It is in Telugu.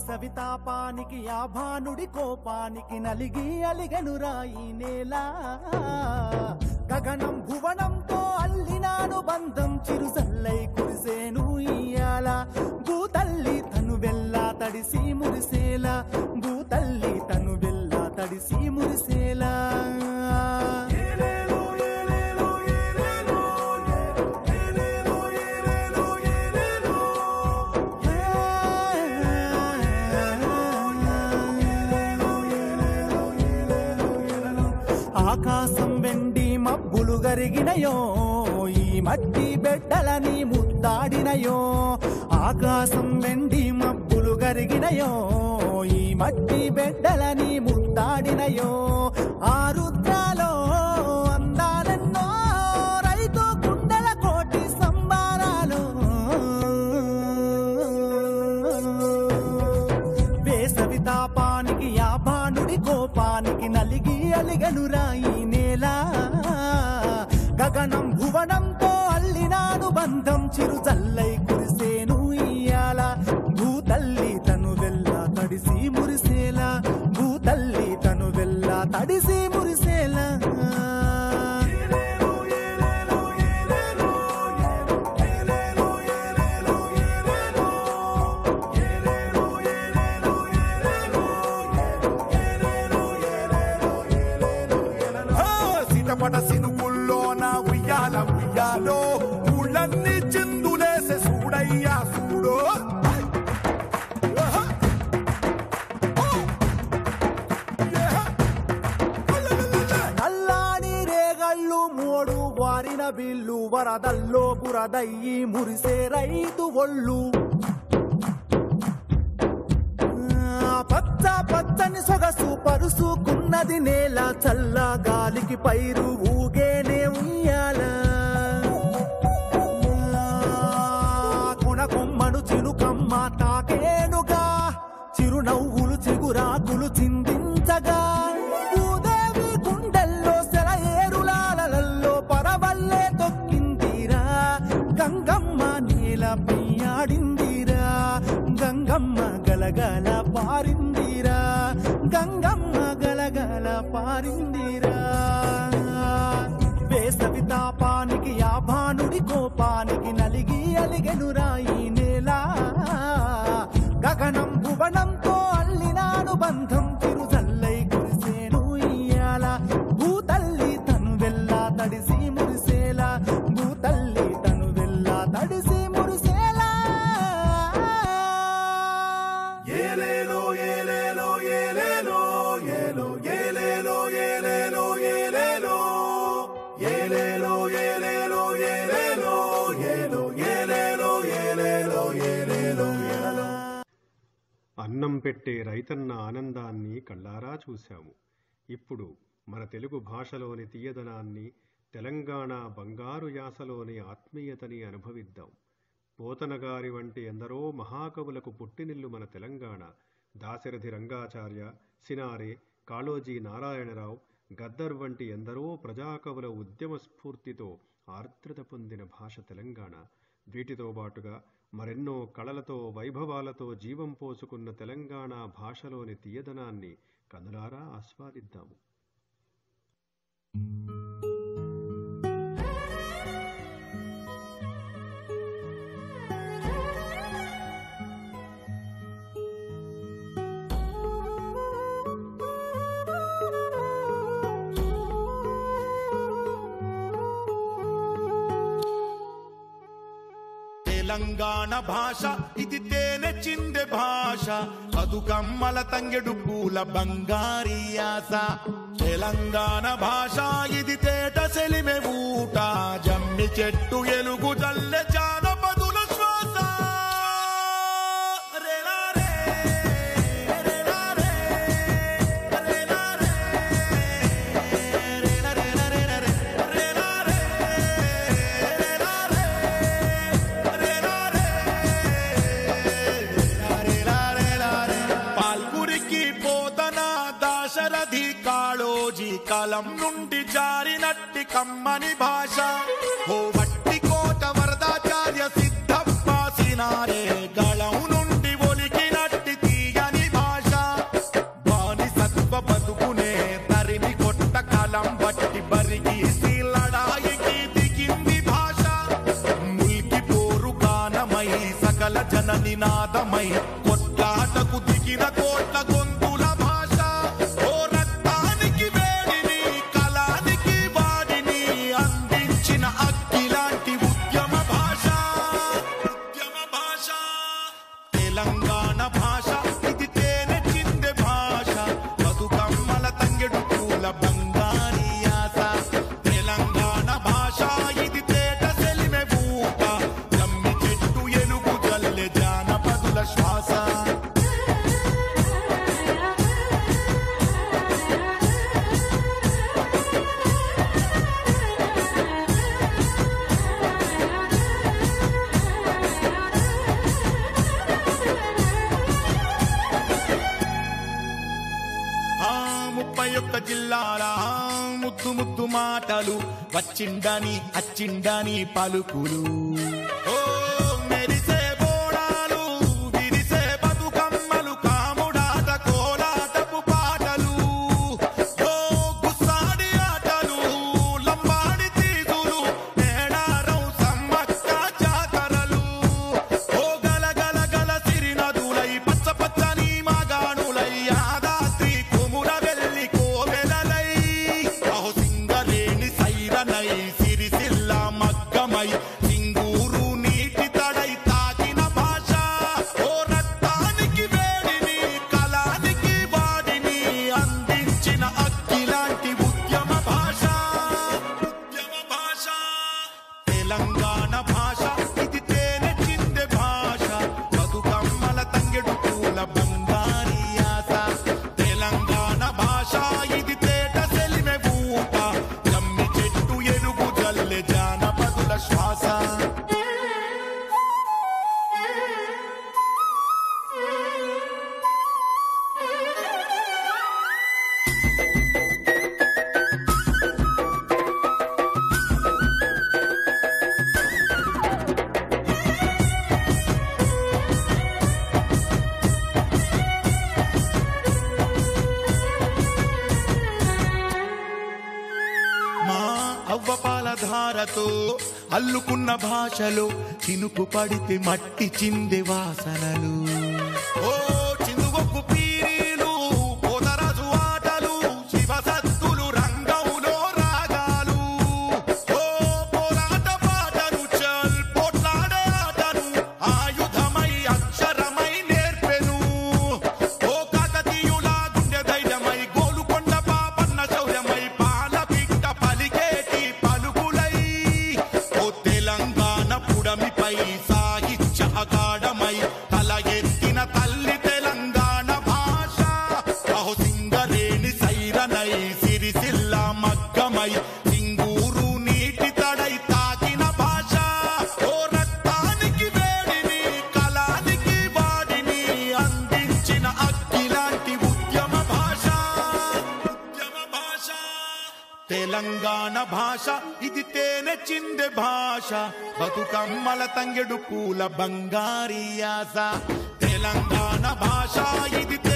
వేసవి తాపానికి ఆ భానుడి కోపానికి నలిగి అలిగెనురా ఈ నేల గగనం భువనంతో అల్లినాను బంధం చిరుసల్లై కురిసేను ఇయ్యాల భూతల్లి తను వెళ్ళా తడిసి మురిసేలా భూతల్లి తను వెళ్ళా తడిసి మురిసేలా ఆకాశం వెండి మబ్బులు గరిగినయో ఈ మట్టి బిడ్డలని ముద్దాడినయో ఆకాశం వెండి మబ్బులు గరిగినయో ఈ మట్టి బిడ్డలని ముద్దాడినయో ఆ రుద్రాలో అందాలెన్నో రైతు గుండెల కోటి సంబారాలు వేసవి తాపానికి ఆ భానుడి కోపానికి నలిగి అలిగనురా ఈ నేల గగనం భువనంతో అల్లినాను బంధం చిరు జల్లై కురిసేను ఇయ్యాల భూతల్లి తను వెళ్ళ తడిసి మురిసేలా భూతల్లి తను వెళ్ళ తడిసి మురిసేలా ఆ, సీతపట సినుకుల్లో నా ఉయ్యాల ఉయ్యాలో ఊళ్ళన్నీ చిందులేసే సూడయ్యా సూడో ఆహా. ఓ. ఏహా. అలలలల. నల్లాని రేగళ్ళు మోడు వారిన బిల్లు వరదల్లో బురదయ్యి మురిసే రైతు ఒళ్ళు ఆ, పచ్చ పచ్చని సొగసు పరుసుకున్నది నేల చల్ల గాలికి పైరు ఊగేనే ఉయ్యాల కొన కొమ్మను చిలుకమ్మ తాకేనుగా చిరునవ్వులు చిగురాకులు చిందించగా భూదేవి గుండెల్లో సెలయేరులాలలో పరవల్లే తొక్కిందిరా గంగమ్మ నేలపై ఆడిందిరా గంగమ్మ గలగల పారిందిరా గంగమ్మ గలగల పారిందిరా వేసవి తాపానికి ఆ భానుడి కోపానికి నలిగి అలిగెనురా ఈ నేల గగనం భువనంతో అల్లినాను బంధం చిరుజల్లై కురిసేను ఇయ్యాల భూతల్లి తను వెళ్ళా తడిసి మురిసేలా భూతల్లి తను వెళ్ళా తడిసి మురిసేలా ఏలేలో ఏలేలో ఏలేలో ఏలో ఏలేలో ఏలేలో ఏలేలో ఏలేలో ఏలేలో ఏలేలో ఏలో ఏలేలో ఏలేలో ఏలేలో ఏలేలో అన్నం పెట్టే రైతన్న ఆనందాన్ని కళ్ళారా చూశాము ఇప్పుడు మన తెలుగు భాషలోని తీయదనాన్ని తెలంగాణ బంగారు యాసలోని ఆత్మీయతని అనుభవిద్దాం పోతనగారి వంటి ఎందరో మహాకవులకు పుట్టినిల్లు మన తెలంగాణ దాశరథి రంగాచార్య సినారే కాళోజీ నారాయణరావు గద్దర్ వంటి ఎందరో ప్రజాకవుల ఉద్యమ స్ఫూర్తితో ఆర్ద్రత పొందిన భాష తెలంగాణ వీటితో బాటుగా మరెన్నో కళలతో వైభవాలతో జీవం పోసుకున్న తెలంగాణ భాషలోని తీయదనాన్ని కనులారా ఆస్వాదిద్దాము తెలంగాణ భాష ఇది తేనె చిందె భాష బతుకమ్మల తంగెడు పూల బంగారి ఆశ తెలంగాణ భాష ఇది తేట సెలిమె ఊట జమ్మి చెట్టు ఎలుగు జల్లె జానపదుల శ్వాస రేలారే, రేలారే, రేలారే, రేలారే, రేలారే, పాల్గురికి పోతన దాశరథి కాళోజీ కాలం నుండి జారినట్టి కమ్మని భాష ఓ మట్టి కోట వరదాచార్య సిద్ధప్ప సినారే గళం నుండి ఒలికినట్టి తీయ ముప్పై ఒక్క జిల్లాల ముద్దు ముద్దు మాటలు వచ్చిండని అచ్చిండని పలుకులు ఓ మెరిసే బోడాలు విరిసే బతుకమ్మలు కాముడాట కోలాటపు పాటలు ఓ గుస్సాడి ఆటలు లంబాడి తీదులు మేడారం సమ్మక్క జాతరలు ఓ గల గల గల సిరినదులై పచ్చ పచ్చని మాగాణులై యాదాద్రి కొముర వెళ్ళి కోవెలలై అహో సింగరేణి సైరనై సిరిసిల్ల మగ్గమై సింగూరు నీటి తడై తాకిన భాష ఓ రక్తానికి వేడిని కళానికి వాడిని అందించిన అక్కిలాంటి ఉద్యమ భాష ఉద్యమ భాష తెలంగాణ భాష ఇది తేనె చిందె భాష బతుకమ్మల తంగెడు పూల బంగారి ఆశ తెలంగాణ భాష ఇది తేట సెలిమె ఊట జమ్మి చెట్టు ఎరుగు జల్లె జానపదుల శ్వాస మా అవ్వ పాల ధారతో అల్లుకున్న భాషలో చినుకు పడితే మట్టి చిందె వాసనలు ఓ చిందుగొప్పు పీరీలు పోతరాజు ఆటలు శివసత్తులు రంగంలో రాగాలు ఓ పోరాట పాటలు చల్ పోట్లాడే ఆటలు ఆయుధమై అక్షరమై నేర్పెను ఓ కాకతీయుల గుండె ధైర్యమై గోలుకొండ పాపన్న శౌర్యమై పాల బిడ్డ పలికేటి పలుకులై ఓ తెలంగాణ పుడమిపై సాహిత్య అగాఢమై తల ఎత్తిన తల్లి తెలంగాణ భాష అహో సింగరేణి సైరనై సిరిసిల్ల మగ్గమై సింగూరు నీటి తడై తాకిన భాష ఓ రక్తానికి వేడిని కళానికి వాడిని అందించిన అగ్గిలాంటి ఉద్యమ భాష ఉద్యమ భాష తెలంగాణ భాష ఇది తేనె చిందె భాష బతుకమ్మల తంగెడు పూల బంగారి ఆశ తెలంగాణ భాష ఇది